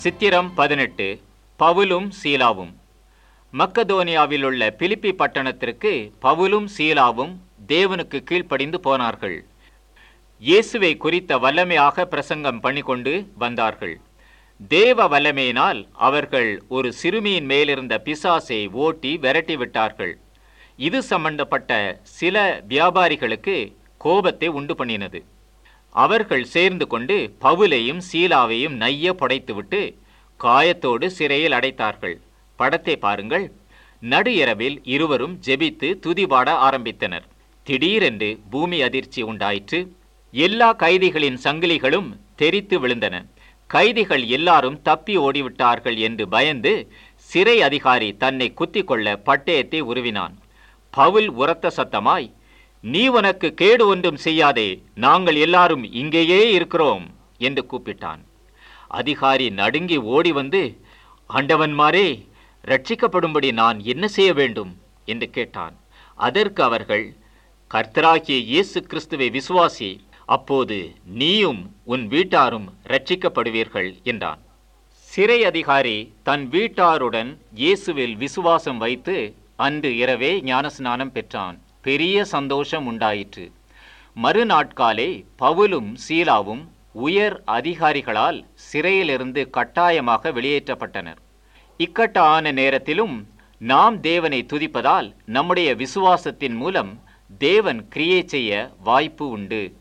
சித்திரம் பதினெட்டு பவுலும் சீலாவும் மக்கதோனியாவில் உள்ள பிலிப்பி பட்டணத்திற்கு பவுலும் சீலாவும் தேவனுக்கு கீழ்ப்படிந்து போனார்கள் இயேசுவை குறித்த வல்லமையாக பிரசங்கம் பண்ணிக்கொண்டு வந்தார்கள் தேவ வல்லமையினால் அவர்கள் ஒரு சிறுமியின் மேலிருந்த பிசாசை ஓட்டி விரட்டி விட்டார்கள் இது சம்பந்தப்பட்ட சில வியாபாரிகளுக்கு கோபத்தை உண்டு பண்ணினது அவர்கள் சேர்ந்து கொண்டு பவுலையும் சீலாவையும் நைய புடைத்துவிட்டு காயத்தோடு சிறையில் அடைத்தார்கள் படத்தை பாருங்கள் நடு இரவில் இருவரும் ஜெபித்து துதிபாட ஆரம்பித்தனர் திடீரென்று பூமி அதிர்ச்சி உண்டாயிற்று எல்லா கைதிகளின் சங்கிலிகளும் தெரித்து விழுந்தன கைதிகள் எல்லாரும் தப்பி ஓடிவிட்டார்கள் என்று பயந்து சிறை அதிகாரி தன்னை குத்திக் கொள்ள பட்டயத்தை உருவினான் பவுல் உரத்த சத்தமாய் நீ உனக்கு கேடு ஒன்றும் செய்யாதே நாங்கள் எல்லாரும் இங்கேயே இருக்கிறோம் என்று கூப்பிட்டான் அதிகாரி நடுங்கி ஓடி வந்து ஆண்டவன்மாரே ரட்சிக்கப்படும்படி நான் என்ன செய்ய வேண்டும் என்று கேட்டான் அதற்கு அவர்கள் கர்த்தராகிய இயேசு கிறிஸ்துவை விசுவாசி அப்போது நீயும் உன் வீட்டாரும் ரட்சிக்கப்படுவீர்கள் என்றான் சிறை அதிகாரி தன் வீட்டாருடன் இயேசுவில் விசுவாசம் வைத்து அன்று இரவே ஞானஸ்நானம் பெற்றான் பெரிய சந்தோஷம் உண்டாயிற்று மறுநாட்காலே பவுலும் சீலாவும் உயர் அதிகாரிகளால் சிறையிலிருந்து கட்டாயமாக வெளியேற்றப்பட்டனர் இக்கட்டான நேரத்திலும் நாம் தேவனை துதிப்பதால் நம்முடைய விசுவாசத்தின் மூலம் தேவன் கிரியை செய்ய வாய்ப்பு உண்டு